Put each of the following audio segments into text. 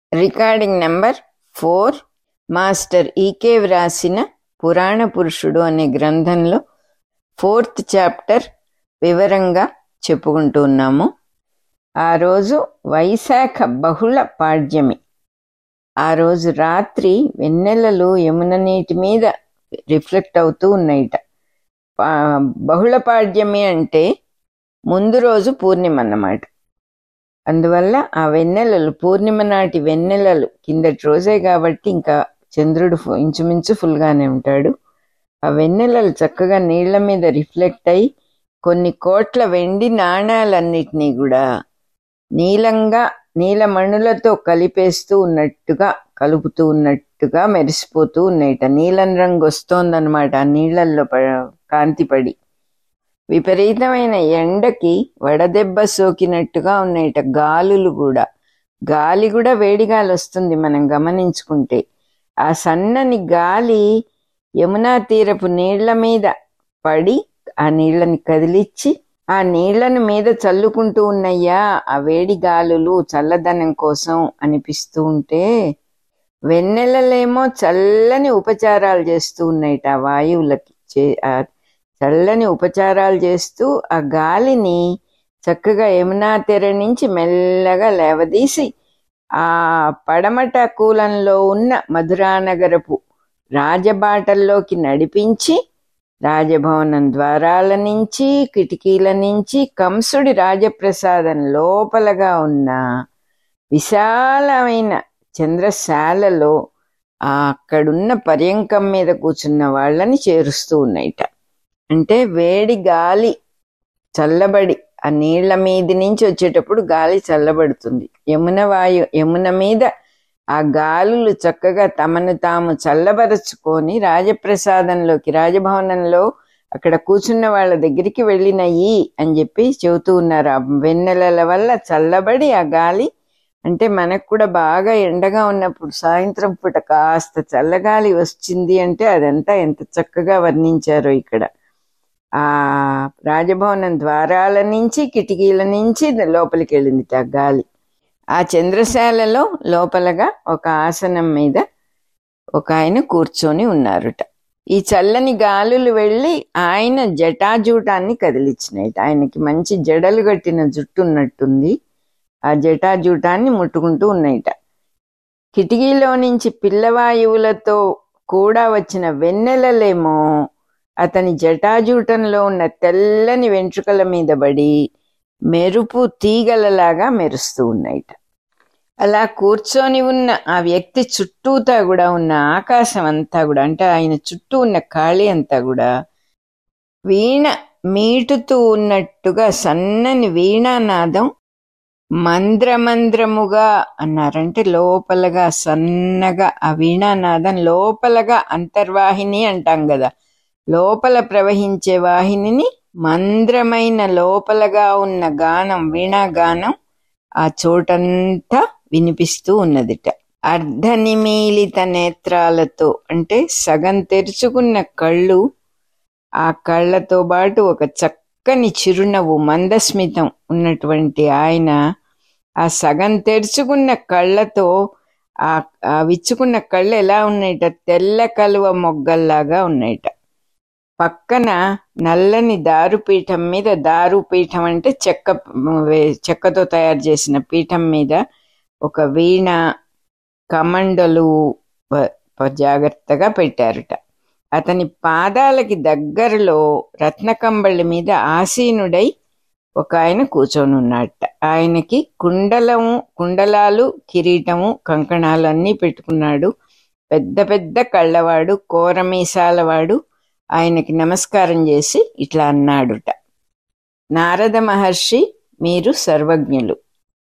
recording number four master E K వ్రాసిన పురాణ పురుషుడు అనే గ్రంథంలో ఫోర్త్ చాప్టర్ వివరంగా చెప్పుకుంటూ ఉన్నాము ఆ రోజు వైశాఖ బహుళ పాడ్యమి ఆ రోజు రాత్రి వెన్నెలలు యమున నీటి మీద రిఫ్లెక్ట్ అవుతూ ఉన్నాయిట పా- బహుళ పాడ్యమి అంటే ముందు రోజు పూర్ణిమ అన్నమాట అందువల్ల ఆ వెన్నెలలు పూర్ణిమ నాటి వెన్నెలలు కిందటి రోజే కాబట్టి ఇంకా చంద్రుడు ఫు- ఇంచుమించు ఫుల్గానే ఉంటాడు ఆ వెన్నెలలు చక్కగా నీళ్ల మీద రిఫ్లెక్ట్ అయి కొన్ని కోట్ల వెండి నాణాలన్నిటినీ కూడా నీలంగా నీలమణులతో కలిపేస్తూ ఉన్నట్టుగా కలుపుతూ ఉన్నట్టుగా మెరిసిపోతూ ఉన్నాయిట నీలం రంగు వస్తోందన్నమాట ఆ నీళ్ళల్లో ప- కాంతి పడి విపరీతమైన ఎండకి వడదెబ్బ సోకినట్టుగా ఉన్నాయిట గాలులు కూడా గాలి కూడా వేడి గాలి వస్తుంది మనం గమనించుకుంటే ఆ సన్నని గాలి యమునా తీరపు నీళ్ల మీద పడి ఆ నీళ్ళని కదిలిచ్చి ఆ నీళ్లను మీద చల్లుకుంటూ ఉన్నయ్యా ఆ వేడి గాలులు చల్లదనం కోసం అనిపిస్తూ ఉంటే వెన్నెలలేమో చల్లని ఉపచారాలు చేస్తూ ఉన్నాయిట ఆ వాయువులకి చే- ఆ చల్లని ఉపచారాలు చేస్తూ ఆ గాలిని చక్కగా యమునా తెర నుంచి మెల్లగా లేవదీసి ఆ పడమట కూలంలో ఉన్న మధురానగరపు రాజబాటల్లోకి నడిపించి రాజభవనం ద్వారాల నుంచి కిటికీల నుంచి కంసుడి రాజప్రసాదం లోపలగా ఉన్న విశాలమైన చంద్రశాలలో ఆ అక్కడున్న పర్యంకం మీద కూర్చున్న వాళ్ళని చేరుస్తూ ఉన్నాయిట అంటే వేడి గాలి చల్లబడి ఆ నీళ్ల మీది నుంచి వచ్చేటప్పుడు గాలి చల్లబడుతుంది యమున వాయు యమున మీద ఆ గాలులు చక్కగా తమను తాము చల్లబరుచుకొని రాజప్రసాదంలోకి రాజభవనంలో అక్కడ కూర్చున్న వాళ్ళ దగ్గరికి వెళ్ళినయి అని చెప్పి చెబుతూ ఉన్నారు ఆ వెన్నెలల వల్ల చల్లబడి ఆ గాలి అంటే మనకు కూడా బాగా ఎండగా ఉన్నప్పుడు సాయంత్రం పూట కాస్త చల్లగాలి వచ్చింది అంటే అదంతా ఎంత చక్కగా వర్ణించారో ఇక్కడ ఆ రాజభవనం ద్వారాల నుంచి కిటికీల నుంచి లోపలికి వెళ్ళింది ఆ గాలి ఆ చంద్రశాలలో లోపలగా ఒక ఆసనం మీద ఒక ఆయన కూర్చొని ఉన్నారుట ఈ చల్లని గాలులు వెళ్ళి ఆయన జటాజూటాన్ని కదిలిచ్చినాయిట ఆయనకి మంచి జడలు కట్టిన జుట్టు ఉన్నట్టుంది ఆ జటాజూటాన్ని ముట్టుకుంటూ ఉన్నాయిట కిటికీలో నుంచి పిల్లవాయువులతో కూడా వచ్చిన వెన్నెలలేమో అతని జటాజూటంలో ఉన్న తెల్లని వెంట్రుకల మీద పడి మెరుపు తీగలలాగా మెరుస్తూ ఉన్నాయిట అలా కూర్చొని ఉన్న ఆ వ్యక్తి చుట్టూతా కూడా ఉన్న ఆకాశం అంతా కూడా అంటే ఆయన చుట్టూ ఉన్న ఖాళీ అంతా కూడా వీణ మీటుతూ ఉన్నట్టుగా సన్నని వీణానాదం మంద్రమంద్రముగా అన్నారంటే లోపలగా సన్నగా ఆ వీణానాదం లోపలగా అంతర్వాహిని అంటాం కదా లోపల ప్రవహించే వాహినిని మంద్రమైన లోపలగా ఉన్న గానం వీణా గానం ఆ చోటంతా వినిపిస్తూ ఉన్నదిట అర్ధనిమీలిత నేత్రాలతో అంటే సగం తెరుచుకున్న కళ్ళు ఆ కళ్ళతో పాటు ఒక చక్కని చిరునవ్వు మందస్మితం ఉన్నటువంటి ఆయన ఆ సగం తెరుచుకున్న కళ్ళతో ఆ ఆ విచ్చుకున్న కళ్ళు ఎలా ఉన్నాయిట తెల్ల కలువ మొగ్గల్లాగా ఉన్నాయిట పక్కన నల్లని దారుపీఠం మీద దారుపీఠం అంటే చెక్క వే- చెక్కతో తయారు చేసిన పీఠం మీద ఒక వీణ కమండలు ప- ప- జాగ్రత్తగా పెట్టారుట అతని పాదాలకి దగ్గరలో రత్నకంబళి మీద ఆసీనుడై ఒక ఆయన కూర్చొని ఉన్నట్ట ఆయనకి కుండలము కుండలాలు కిరీటము కంకణాలు అన్నీ పెట్టుకున్నాడు పెద్ద పెద్ద కళ్ళవాడు కోరమీసాలవాడు ఆయనకి నమస్కారం చేసి ఇట్లా అన్నాడుట నారద మహర్షి మీరు సర్వజ్ఞులు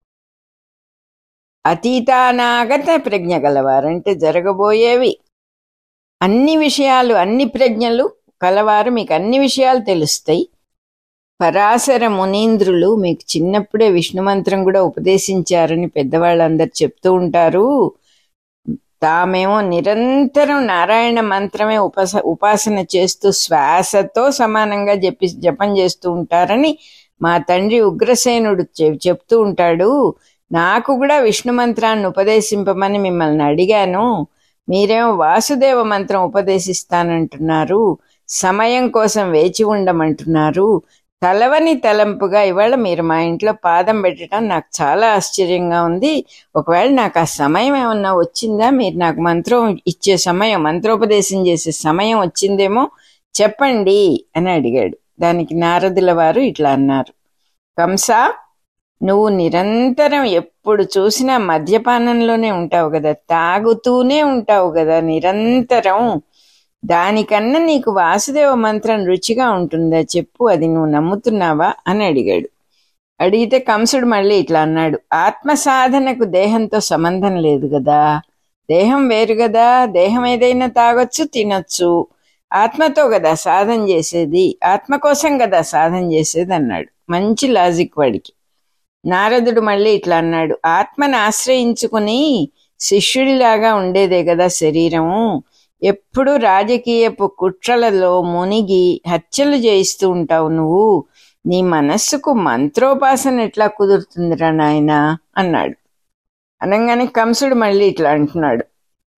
అతీతానాగత ప్రజ్ఞ గలవారంటే జరగబోయేవి అన్ని విషయాలు అన్ని ప్రజ్ఞలు కలవారు మీకు అన్ని విషయాలు తెలుస్తాయి పరాశర మునీంద్రులు మీకు చిన్నప్పుడే విష్ణు మంత్రం కూడా ఉపదేశించారని పెద్దవాళ్ళందరూ చెప్తూ ఉంటారు తామేమో నిరంతరం నారాయణ మంత్రమే ఉపస ఉపాసన చేస్తూ శ్వాసతో సమానంగా చెప్పి జపం చేస్తూ ఉంటారని మా తండ్రి ఉగ్రసేనుడు చె- చెప్తూ ఉంటాడు నాకు కూడా విష్ణు మంత్రాన్ని ఉపదేశింపమని మిమ్మల్ని అడిగాను మీరేమో వాసుదేవ మంత్రం ఉపదేశిస్తానంటున్నారు సమయం కోసం వేచి ఉండమంటున్నారు తలవని తలంపుగా ఇవాళ మీరు మా ఇంట్లో పాదం పెట్టడం నాకు చాలా ఆశ్చర్యంగా ఉంది ఒకవేళ నాకు ఆ సమయం ఏమన్నా వచ్చిందా మీరు నాకు మంత్రం ఇచ్చే సమయం మంత్రోపదేశం చేసే సమయం వచ్చిందేమో చెప్పండి అని అడిగాడు దానికి నారదుల వారు ఇట్లా అన్నారు కంస నువ్వు నిరంతరం ఎప్పుడు చూసినా మద్యపానంలోనే ఉంటావు కదా తాగుతూనే ఉంటావు కదా నిరంతరం దానికన్నా నీకు వాసుదేవ మంత్రం రుచిగా ఉంటుందా చెప్పు అది నువ్వు నమ్ముతున్నావా అని అడిగాడు అడిగితే కంసుడు మళ్ళీ ఇట్లా అన్నాడు ఆత్మ సాధనకు దేహంతో సంబంధం లేదు కదా దేహం వేరు కదా దేహం ఏదైనా తాగొచ్చు తినొచ్చు ఆత్మతో కదా సాధన చేసేది ఆత్మ కోసం కదా సాధన చేసేది అన్నాడు మంచి లాజిక్ వాడికి నారదుడు మళ్ళీ ఇట్లా అన్నాడు ఆత్మను ఆశ్రయించుకుని శిష్యుడిలాగా ఉండేదే కదా శరీరము ఎప్పుడు రాజకీయపు కుట్రలలో మునిగి హత్యలు చేయిస్తూ ఉంటావు నువ్వు నీ మనస్సుకు మంత్రోపాసన ఎట్లా కుదురుతుందిరా నాయన అన్నాడు అనగానే కంసుడు మళ్ళీ ఇట్లా అంటున్నాడు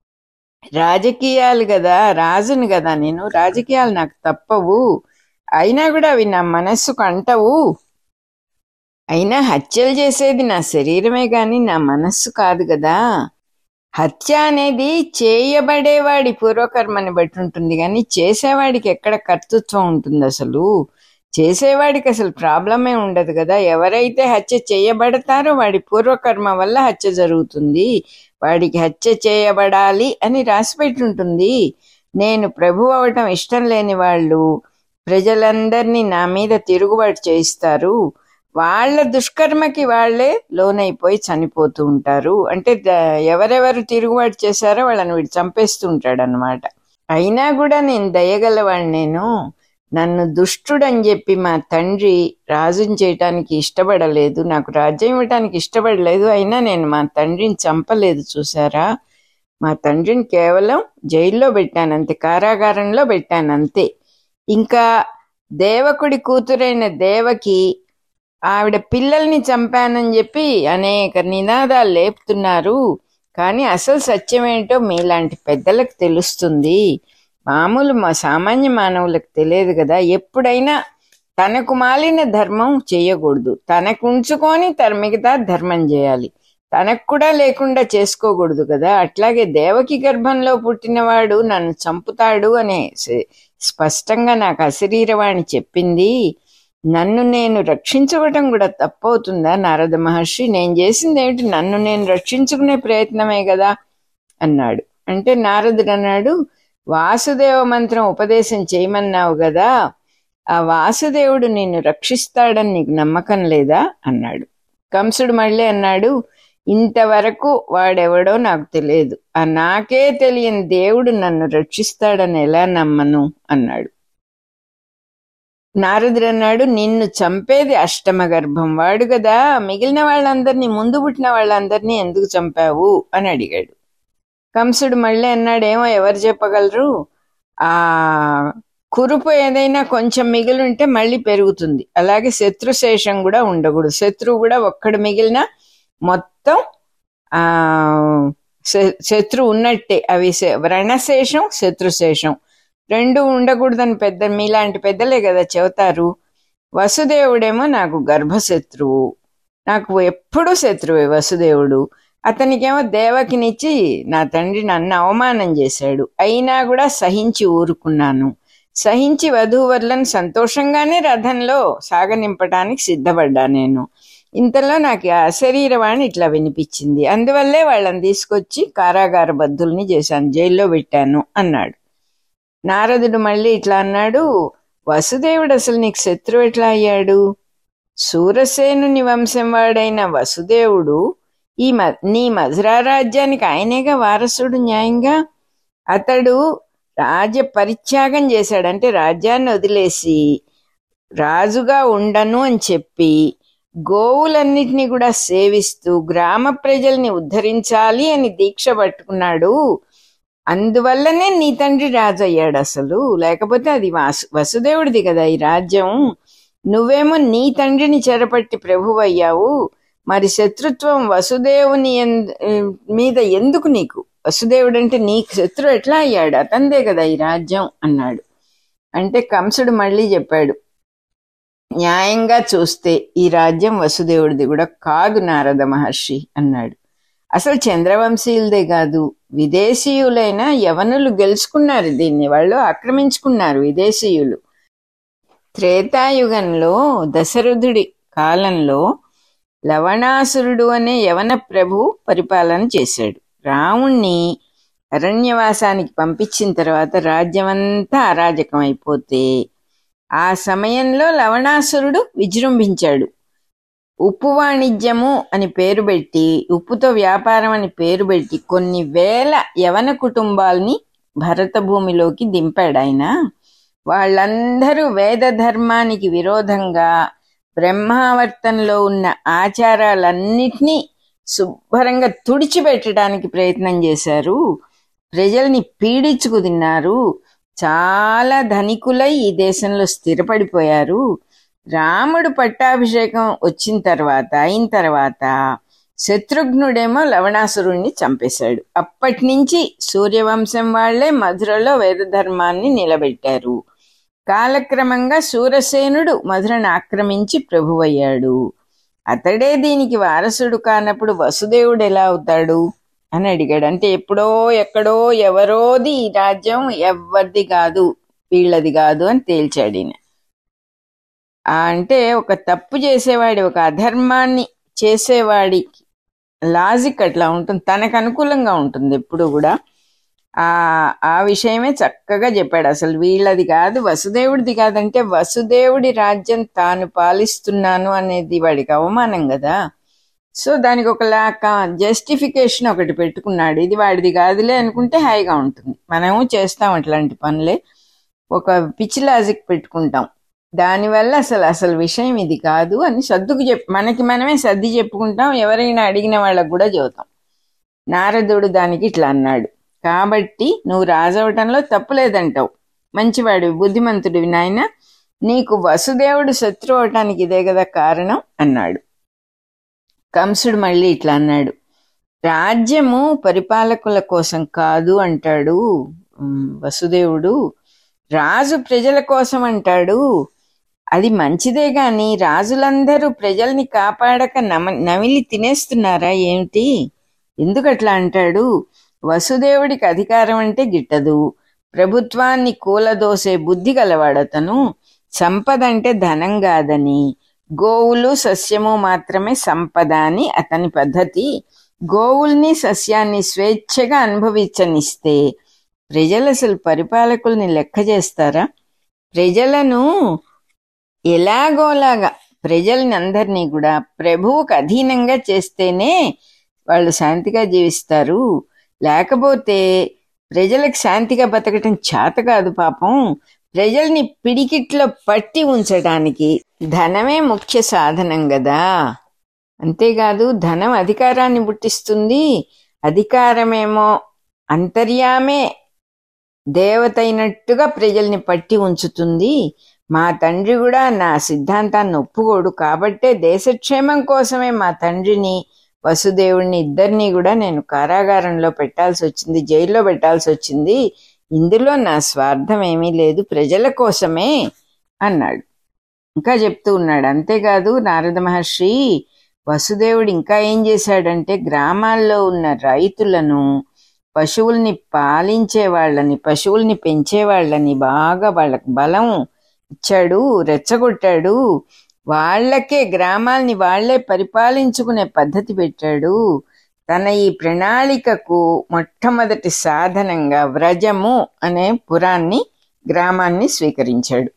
రాజకీయాలు కదా రాజును కదా నేను రాజకీయాలు నాకు తప్పవు అయినా కూడా అవి నా మనస్సుకు అంటవు అయినా హత్యలు చేసేది నా శరీరమే గాని నా మనస్సు కాదు కదా హత్య అనేది చేయబడేవాడి పూర్వకర్మని బట్టి ఉంటుంది కానీ చేసేవాడికి ఎక్కడ కర్తృత్వం ఉంటుంది అసలు చేసేవాడికి అసలు ప్రాబ్లమే ఉండదు కదా ఎవరైతే హత్య చేయబడతారో వాడి పూర్వకర్మ వల్ల హత్య జరుగుతుంది వాడికి హత్య చేయబడాలి అని రాసిపెట్టి ఉంటుంది నేను ప్రభు అవటం ఇష్టం లేని వాళ్ళు ప్రజలందరినీ నా మీద తిరుగుబాటు చేయిస్తారు వాళ్ళ దుష్కర్మకి వాళ్ళే లోనైపోయి చనిపోతూ ఉంటారు అంటే ద- ఎవరెవరు తిరుగుబాటు చేశారో వాళ్ళని వీడు చంపేస్తూ ఉంటాడు అనమాట అయినా కూడా నేను దయగలవాడిని నేను నన్ను దుష్టుడని చెప్పి మా తండ్రి రాజుని చేయటానికి ఇష్టపడలేదు నాకు రాజ్యం ఇవ్వటానికి ఇష్టపడలేదు అయినా నేను మా తండ్రిని చంపలేదు చూసారా మా తండ్రిని కేవలం జైల్లో పెట్టాను అంతే కారాగారంలో పెట్టాను అంతే ఇంకా దేవకుడి కూతురైన దేవకి ఆవిడ పిల్లల్ని చంపానని చెప్పి అనేక నినాదాలు లేపుతున్నారు కానీ అసలు సత్యమేంటో మీలాంటి పెద్దలకు తెలుస్తుంది మామూలు మా సామాన్య మానవులకు తెలియదు కదా ఎప్పుడైనా తనకు మాలిన ధర్మం చేయకూడదు తనకు ఉంచుకొని తన మిగతా ధర్మం చేయాలి తనకు కూడా లేకుండా చేసుకోకూడదు కదా అట్లాగే దేవకి గర్భంలో పుట్టినవాడు నన్ను చంపుతాడు అనే స- స్పష్టంగా నాకు అశరీరవాణి చెప్పింది నన్ను నేను రక్షించుకోవటం కూడా తప్పవుతుందా నారద మహర్షి నేను చేసింది ఏమిటి నన్ను నేను రక్షించుకునే ప్రయత్నమే కదా అన్నాడు అంటే నారదుడు అన్నాడు వాసుదేవ మంత్రం ఉపదేశం చేయమన్నావు కదా ఆ వాసుదేవుడు నిన్ను రక్షిస్తాడని నీకు నమ్మకం లేదా అన్నాడు కంసుడు మళ్ళీ అన్నాడు ఇంతవరకు వాడెవడో నాకు తెలియదు ఆ నాకే తెలియని దేవుడు నన్ను రక్షిస్తాడని ఎలా నమ్మను అన్నాడు నారదుడు అన్నాడు నిన్ను చంపేది అష్టమ గర్భం వాడు కదా మిగిలిన వాళ్ళందరినీ ముందు పుట్టిన వాళ్ళందరినీ ఎందుకు చంపావు అని అడిగాడు కంసుడు మళ్ళీ అన్నాడు ఏమో ఎవరు చెప్పగలరు ఆ కురుపు ఏదైనా కొంచెం మిగిలి ఉంటే మళ్ళీ పెరుగుతుంది అలాగే శత్రుశేషం కూడా ఉండకూడదు శత్రువు కూడా ఒక్కడు మిగిలిన మొత్తం ఆ శ- శత్రువు ఉన్నట్టే అవి శ- వ్రణశేషం శత్రుశేషం రెండు ఉండకూడదని పెద్ద మీలాంటి పెద్దలే కదా చెబుతారు వసుదేవుడేమో నాకు గర్భశత్రువు నాకు ఎప్పుడూ శత్రువే వసుదేవుడు అతనికేమో దేవకినిచ్చి నా తండ్రి నన్ను అవమానం చేశాడు అయినా కూడా సహించి ఊరుకున్నాను సహించి వధూవరులను సంతోషంగానే రథంలో సాగనింపడానికి సిద్ధపడ్డా నేను ఇంతలో నాకు ఆ శరీరవాణి ఇట్లా వినిపించింది అందువల్లే వాళ్ళని తీసుకొచ్చి కారాగార బద్దుల్ని చేశాను జైల్లో పెట్టాను అన్నాడు నారదుడు మళ్ళీ ఇట్లా అన్నాడు వసుదేవుడు అసలు నీకు శత్రువు ఎట్లా అయ్యాడు సూరసేనుని వంశం వాడైన వసుదేవుడు ఈ మ నీ మధురా రాజ్యానికి ఆయనేగా వారసుడు న్యాయంగా అతడు రాజ్య పరిత్యాగం చేశాడు అంటే రాజ్యాన్ని వదిలేసి రాజుగా ఉండను అని చెప్పి గోవులన్నిటినీ కూడా సేవిస్తూ గ్రామ ప్రజల్ని ఉద్ధరించాలి అని దీక్ష పట్టుకున్నాడు అందువల్లనే నీ తండ్రి రాజు అయ్యాడు అసలు లేకపోతే అది వాసు వసుదేవుడిది కదా ఈ రాజ్యం నువ్వేమో నీ తండ్రిని చెరపట్టి ప్రభువు అయ్యావు మరి శత్రుత్వం వసుదేవుని ఎందు- మీద ఎందుకు నీకు వసుదేవుడు అంటే నీకు శత్రువు ఎట్లా అయ్యాడు అతందే కదా ఈ రాజ్యం అన్నాడు అంటే కంసుడు మళ్ళీ చెప్పాడు న్యాయంగా చూస్తే ఈ రాజ్యం వసుదేవుడిది కూడా కాదు నారద మహర్షి అన్నాడు అసలు చంద్రవంశీయులదే కాదు విదేశీయులైన యవనులు గెలుచుకున్నారు దీన్ని వాళ్ళు ఆక్రమించుకున్నారు విదేశీయులు త్రేతాయుగంలో దశరథుడి కాలంలో లవణాసురుడు అనే యవన ప్రభు పరిపాలన చేశాడు రావుణ్ణి అరణ్యవాసానికి పంపించిన తర్వాత రాజ్యమంతా అరాజకం అయిపోతే ఆ సమయంలో లవణాసురుడు విజృంభించాడు ఉప్పు వాణిజ్యము అని పేరు పెట్టి ఉప్పుతో వ్యాపారం అని పేరు పెట్టి కొన్ని వేల యవన కుటుంబాల్ని భరత భూమిలోకి దింపాడు ఆయన వాళ్ళందరూ వేద ధర్మానికి విరోధంగా బ్రహ్మావర్తంలో ఉన్న ఆచారాలన్నిటినీ శుభ్రంగా తుడిచిపెట్టడానికి ప్రయత్నం చేశారు ప్రజల్ని పీడించుకు తిన్నారు చాలా ధనికులై ఈ దేశంలో స్థిరపడిపోయారు రాముడు పట్టాభిషేకం వచ్చిన తర్వాత అయిన తర్వాత శత్రుఘ్నుడేమో లవణాసురుణ్ణి చంపేశాడు అప్పటి నుంచి సూర్యవంశం వాళ్లే మధురలో వేద ధర్మాన్ని నిలబెట్టారు కాలక్రమంగా సూరసేనుడు మధురను ఆక్రమించి ప్రభువయ్యాడు అతడే దీనికి వారసుడు కానప్పుడు వసుదేవుడు ఎలా అవుతాడు అని అడిగాడు అంటే ఎప్పుడో ఎక్కడో ఎవరోది ఈ రాజ్యం ఎవరిది కాదు వీళ్ళది కాదు అని తేల్చాడు ఈయన ఆ అంటే ఒక తప్పు చేసేవాడి ఒక అధర్మాన్ని చేసేవాడికి లాజిక్ అట్లా ఉంటుంది తనకు అనుకూలంగా ఉంటుంది ఎప్పుడు కూడా ఆ ఆ విషయమే చక్కగా చెప్పాడు అసలు వీళ్ళది కాదు వసుదేవుడిది కాదంటే వసుదేవుడి రాజ్యం తాను పాలిస్తున్నాను అనేది వాడికి అవమానం కదా సో దానికి ఒక జస్టిఫికేషన్ ఒకటి పెట్టుకున్నాడు ఇది వాడిది కాదులే అనుకుంటే హాయిగా ఉంటుంది మనము చేస్తాం అట్లాంటి పనులే ఒక పిచ్చి లాజిక్ పెట్టుకుంటాం దానివల్ల అసలు అసలు విషయం ఇది కాదు అని సర్దుకు చెప్ మనకి మనమే సర్ది చెప్పుకుంటాం ఎవరైనా అడిగిన వాళ్ళకు కూడా చెబుతాం నారదుడు దానికి ఇట్లా అన్నాడు కాబట్టి నువ్వు రాజవటంలో తప్పులేదంటావు మంచివాడివి బుద్ధిమంతుడివి నాయన నీకు వసుదేవుడు శత్రు అవటానికి ఇదే కదా కారణం అన్నాడు కంసుడు మళ్ళీ ఇట్లా అన్నాడు రాజ్యము పరిపాలకుల కోసం కాదు అంటాడు ఉమ్, వసుదేవుడు రాజు ప్రజల కోసం అంటాడు అది మంచిదే గాని రాజులందరూ ప్రజల్ని కాపాడక నమ నమిలి తినేస్తున్నారా ఏమిటి ఎందుకు అట్లా అంటాడు వసుదేవుడికి అధికారం అంటే గిట్టదు ప్రభుత్వాన్ని కూలదోసే బుద్ధి గలవాడతను సంపద అంటే ధనం కాదని గోవులు సస్యము మాత్రమే సంపద అని అతని పద్ధతి గోవుల్ని సస్యాన్ని స్వేచ్ఛగా అనుభవించనిస్తే ప్రజలు అసలు పరిపాలకుల్ని లెక్క చేస్తారా ప్రజలను ఎలాగోలాగా ప్రజల్ని అందరినీ కూడా ప్రభువుకు అధీనంగా చేస్తేనే వాళ్ళు శాంతిగా జీవిస్తారు లేకపోతే ప్రజలకు శాంతిగా బతకటం చేత కాదు పాపం ప్రజల్ని పిడికిట్లో పట్టి ఉంచడానికి ధనమే ముఖ్య సాధనం కదా అంతేకాదు ధనం అధికారాన్ని పుట్టిస్తుంది అధికారమేమో అంతర్యామే దేవత అయినట్టుగా ప్రజల్ని పట్టి ఉంచుతుంది మా తండ్రి కూడా నా సిద్ధాంతాన్ని ఒప్పుకోడు కాబట్టే దేశక్షేమం కోసమే మా తండ్రిని వసుదేవుడిని ఇద్దరిని కూడా నేను కారాగారంలో పెట్టాల్సి వచ్చింది జైల్లో పెట్టాల్సి వచ్చింది ఇందులో నా స్వార్థం ఏమీ లేదు ప్రజల కోసమే అన్నాడు ఇంకా చెప్తూ ఉన్నాడు అంతేకాదు నారద మహర్షి వసుదేవుడు ఇంకా ఏం చేశాడంటే గ్రామాల్లో ఉన్న రైతులను పశువుల్ని పాలించే వాళ్ళని పశువుల్ని పెంచే వాళ్ళని బాగా వాళ్ళకి బలం ఇచ్చాడు రెచ్చగొట్టాడు వాళ్ళకే గ్రామాల్ని వాళ్లే పరిపాలించుకునే పద్ధతి పెట్టాడు తన ఈ ప్రణాళికకు మొట్టమొదటి సాధనంగా వ్రజము అనే పురాన్ని గ్రామాన్ని స్వీకరించాడు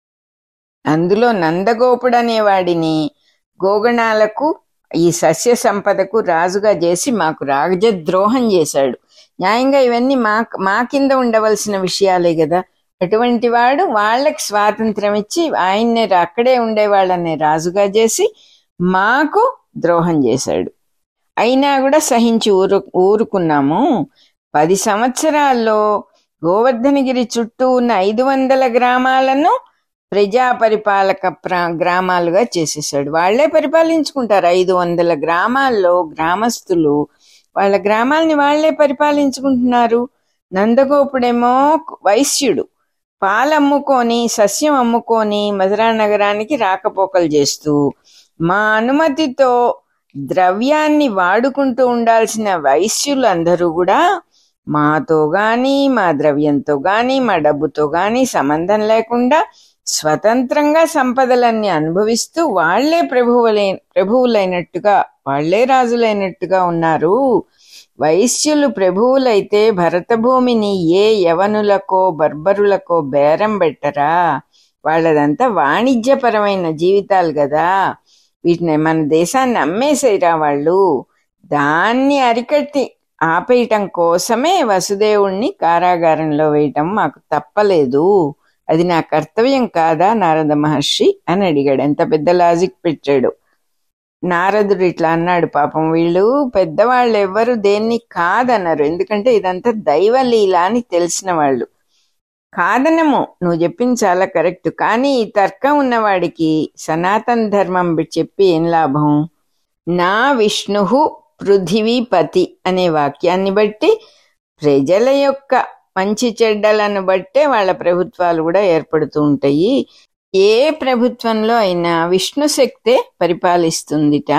అందులో నందగోపుడు అనేవాడిని గోగణాలకు ఈ సస్య సంపదకు రాజుగా చేసి మాకు రాజద్రోహం చేశాడు న్యాయంగా ఇవన్నీ మా మా కింద ఉండవలసిన విషయాలే కదా అటువంటి వాడు వాళ్ళకి స్వాతంత్రం ఇచ్చి ఆయన్నే అక్కడే ఉండేవాళ్ళని రాజుగా చేసి మాకు ద్రోహం చేశాడు అయినా కూడా సహించి ఊరు ఊరుకున్నాము పది సంవత్సరాల్లో గోవర్ధనగిరి చుట్టూ ఉన్న ఐదు వందల గ్రామాలను ప్రజా పరిపాలక ప్ర- గ్రామాలుగా చేసేసాడు వాళ్లే పరిపాలించుకుంటారు ఐదు వందల గ్రామాల్లో గ్రామస్తులు వాళ్ళ గ్రామాల్ని వాళ్లే పరిపాలించుకుంటున్నారు నందగోపుడేమో వైశ్యుడు పాలు అమ్ముకొని సస్యం అమ్ముకొని మధురా నగరానికి రాకపోకలు చేస్తూ మా అనుమతితో ద్రవ్యాన్ని వాడుకుంటూ ఉండాల్సిన వైశ్యులందరూ కూడా మాతో గాని మా ద్రవ్యంతో గాని మా డబ్బుతో గాని సంబంధం లేకుండా స్వతంత్రంగా సంపదలన్నీ అనుభవిస్తూ వాళ్లే ప్రభువులై ప్రభువులైనట్టుగా వాళ్లే రాజులైనట్టుగా ఉన్నారు వైశ్యులు ప్రభువులైతే భరతభూమిని ఏ యవనులకో బర్బరులకో బేరం పెట్టరా వాళ్ళదంతా వాణిజ్యపరమైన జీవితాలు కదా వీటిని మన దేశాన్ని అమ్మేసేరా వాళ్ళు దాన్ని అరికట్టి ఆపేయటం కోసమే వసుదేవుణ్ణి కారాగారంలో వేయటం మాకు తప్పలేదు అది నా కర్తవ్యం కాదా నారద మహర్షి అని అడిగాడు ఎంత పెద్ద లాజిక్ పెట్టాడు నారదుడు ఇట్లా అన్నాడు పాపం వీళ్ళు పెద్దవాళ్ళు ఎవ్వరు దేన్ని కాదన్నారు ఎందుకంటే ఇదంతా దైవలీల అని తెలిసిన వాళ్ళు కాదనము నువ్వు చెప్పింది చాలా కరెక్ట్ కానీ ఈ తర్కం ఉన్నవాడికి సనాతన ధర్మం బి- చెప్పి ఏం లాభం నా విష్ణు పృథివీపతి అనే వాక్యాన్ని బట్టి ప్రజల యొక్క మంచి చెడ్డలను బట్టే వాళ్ళ ప్రభుత్వాలు కూడా ఏర్పడుతూ ఉంటాయి ఏ ప్రభుత్వంలో అయినా విష్ణు శక్తే పరిపాలిస్తుందిట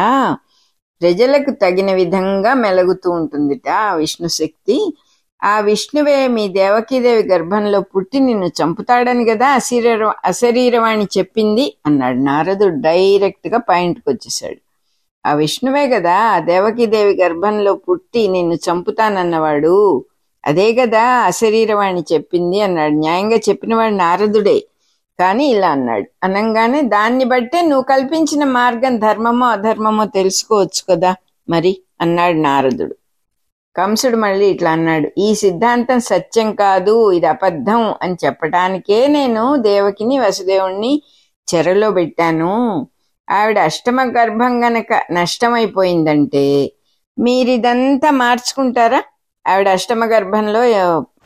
ప్రజలకు తగిన విధంగా మెలుగుతూ ఉంటుందిట ఆ విష్ణు శక్తి ఆ విష్ణువే మీ దేవకీదేవి గర్భంలో పుట్టి నిన్ను చంపుతాడని కదా అశరీర అశరీరవాణి చెప్పింది అన్నాడు నారదుడు డైరెక్ట్ గా పాయింట్కి వచ్చేసాడు ఆ విష్ణువే కదా ఆ దేవకీదేవి గర్భంలో పుట్టి నిన్ను చంపుతానన్నవాడు అదే కదా అశరీరవాణి చెప్పింది అన్నాడు న్యాయంగా చెప్పినవాడు నారదుడే కానీ ఇలా అన్నాడు అనగానే దాన్ని బట్టే నువ్వు కల్పించిన మార్గం ధర్మమో అధర్మమో తెలుసుకోవచ్చు కదా మరి అన్నాడు నారదుడు కంసుడు మళ్ళీ ఇట్లా అన్నాడు ఈ సిద్ధాంతం సత్యం కాదు ఇది అబద్ధం అని చెప్పటానికే నేను దేవకిని వసుదేవుణ్ణి చెరలో పెట్టాను ఆవిడ అష్టమ గర్భం గనక నష్టమైపోయిందంటే మీరిదంతా మార్చుకుంటారా ఆవిడ అష్టమ గర్భంలో ఆ,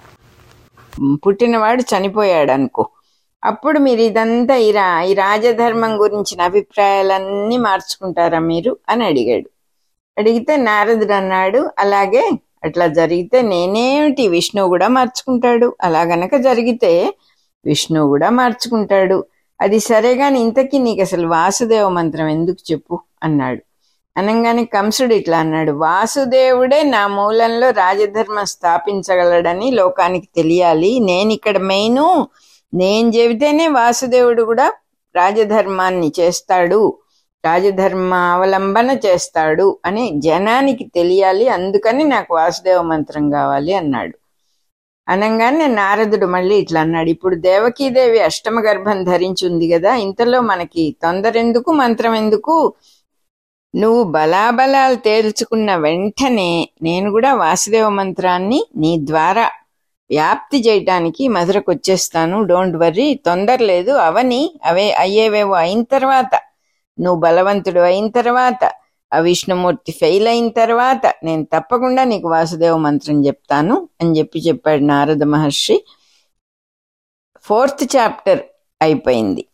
పుట్టినవాడు చనిపోయాడు అనుకో అప్పుడు మీరు ఇదంతా ఈ రా ఈ రాజధర్మం గురించిన అభిప్రాయాలన్నీ మార్చుకుంటారా మీరు అని అడిగాడు అడిగితే నారదుడు అన్నాడు అలాగే అట్లా జరిగితే నేనేమిటి విష్ణువు కూడా మార్చుకుంటాడు అలా గనక జరిగితే విష్ణువు కూడా మార్చుకుంటాడు అది సరే గాని ఇంతకీ నీకు అసలు వాసుదేవ మంత్రం ఎందుకు చెప్పు అన్నాడు అనగానే కంసుడు ఇట్లా అన్నాడు వాసుదేవుడే నా మూలంలో రాజధర్మం స్థాపించగలడని లోకానికి తెలియాలి నేను ఇక్కడ మెయిన్ నేను చెబితేనే వాసుదేవుడు కూడా రాజధర్మాన్ని చేస్తాడు రాజధర్మ అవలంబన చేస్తాడు అని జనానికి తెలియాలి అందుకని నాకు వాసుదేవ మంత్రం కావాలి అన్నాడు అనగానే నారదుడు మళ్ళీ ఇట్లా అన్నాడు ఇప్పుడు దేవకీదేవి అష్టమ గర్భం ధరించి ఉంది కదా ఇంతలో మనకి తొందర ఎందుకు మంత్రం ఎందుకు నువ్వు బలాబలాలు తేల్చుకున్న వెంటనే నేను కూడా వాసుదేవ మంత్రాన్ని నీ ద్వారా వ్యాప్తి చేయటానికి మధురకు వచ్చేస్తాను డోంట్ వర్రీ తొందర లేదు అవని అవే అయ్యేవేవో అయిన తర్వాత నువ్వు బలవంతుడు అయిన తర్వాత ఆ విష్ణుమూర్తి ఫెయిల్ అయిన తర్వాత నేను తప్పకుండా నీకు వాసుదేవ మంత్రం చెప్తాను అని చెప్పి చెప్పాడు నారద మహర్షి ఫోర్త్ చాప్టర్ అయిపోయింది